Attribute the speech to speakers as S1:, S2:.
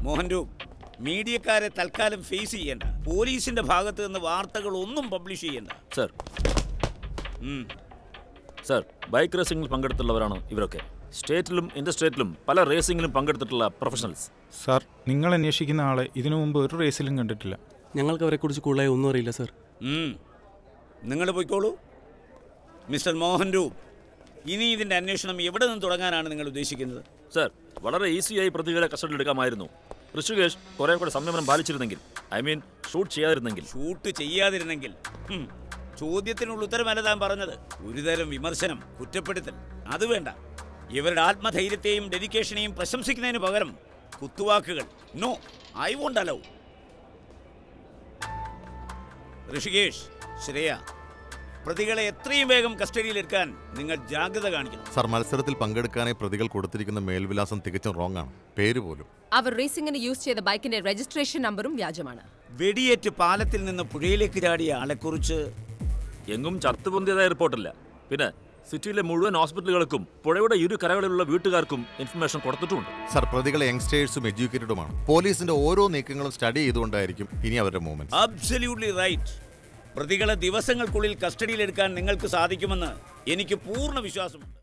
S1: മോഹൻ രൂപ് മീഡിയക്കാരെ തൽക്കാലം ഫേസ് ചെയ്യേണ്ട പോലീസിന്റെ ഭാഗത്ത് നിന്ന് വാർത്തകൾ ഒന്നും പബ്ലിഷ് ചെയ്യേണ്ട
S2: സർ
S1: ഉം.
S2: സർ ബൈക്ക് റേസിംഗിൽ പങ്കെടുത്തുള്ളവരാണ് ഇവരൊക്കെ സ്റ്റേറ്റിലും ഇൻഡർസ്റ്റേറ്റിലും പല റേസിംഗിലും പങ്കെടുത്തിട്ടുള്ള പ്രൊഫഷണൽസ്
S3: സാർ നിങ്ങൾ അന്വേഷിക്കുന്ന ആളെ ഇതിനു മുമ്പ് ഒരു റേസിലും കണ്ടിട്ടില്ല
S4: ഞങ്ങൾക്ക് അവരെക്കുറിച്ച് കൂടുതലായി ഒന്നും അറിയില്ല സർ
S1: നിങ്ങൾ പോയിക്കോളൂ മിസ്റ്റർ മോഹൻ രൂപ് ഇനി ഇതിന്റെ അന്വേഷണം എവിടെ നിന്ന് തുടങ്ങാനാണ് നിങ്ങൾ ഉദ്ദേശിക്കുന്നത്
S2: സർ വളരെ ഈസിയായി പ്രതികളെ കസ്റ്റഡിയിൽ എടുക്കാമായിരുന്നു ഋഷികേഷ് കുറെ കൂടെ സംയമനം പാലിച്ചിരുന്നെങ്കിൽ ഐ മീൻ ഷൂട്ട് ചെയ്യാതിരുന്നെങ്കിൽ
S1: ഷൂട്ട് ചെയ്യാതിരുന്നെങ്കിൽ ഹും, ചോദ്യത്തിനുള്ള ഉത്തരമല്ല താൻ പറഞ്ഞത് ഒരുതരം വിമർശനം കുറ്റപ്പെടുത്തൽ അത് വേണ്ട ഇവരുടെ ആത്മധൈര്യത്തെയും ഡെഡിക്കേഷനെയും പ്രശംസിക്കുന്നതിന് പകരം കുത്തുവാക്കുകൾ no I won't allow Rishikesh Shreya പ്രതികളെ എത്രയും വേഗം കസ്റ്റഡിയിലെടുക്കാൻ നിങ്ങൾ ജാഗ്രത കാണിക്കണം
S5: സർ മത്സരത്തിൽ പങ്കെടുക്കാനായി പ്രതികൾ കൊടുത്തിരിക്കുന്ന മേൽവിലാസം തികച്ചും റോങ് ആണ് പേര് പോലും
S6: അവർ റേസിംഗിന് യൂസ് ചെയ്ത ബൈക്കിന്റെ രജിസ്ട്രേഷൻ നമ്പറും വ്യാജമാണ്
S1: വെടിയേറ്റ് പാലത്തിൽ നിന്ന് പുഴയിലേക്ക് ചാടിയ ആളെക്കുറിച്ച്
S2: എങ്ങും ചത്തുപൊന്തിയതായ റിപ്പോർട്ടില്ല പിന്നെ സിറ്റിയിലെ മുഴുവൻ ഹോസ്പിറ്റലുകൾക്കും പുഴയുടെ ഇരു കരകളിലുള്ള വീട്ടുകാർക്കും ഇൻഫർമേഷൻ കൊടുത്തിട്ടുമുണ്ട്
S5: സർ പ്രതികളെ യങ്സ്റ്റേഴ്സും എഡ്യൂക്കേറ്റഡുമാണ് പോലീസിന്റെ ഓരോ നീക്കങ്ങളും സ്റ്റഡി ചെയ്തുകൊണ്ടായിരിക്കും ഇനി അവരുടെ മൂവ്മെന്റ്
S1: അബ്സല്യൂട്ട്ലി റൈറ്റ് പ്രതികളെ ദിവസങ്ങൾക്കുള്ളിൽ കസ്റ്റഡിയിലെടുക്കാൻ നിങ്ങൾക്ക് സാധിക്കുമെന്ന് എനിക്ക് പൂർണ്ണ വിശ്വാസമുണ്ട്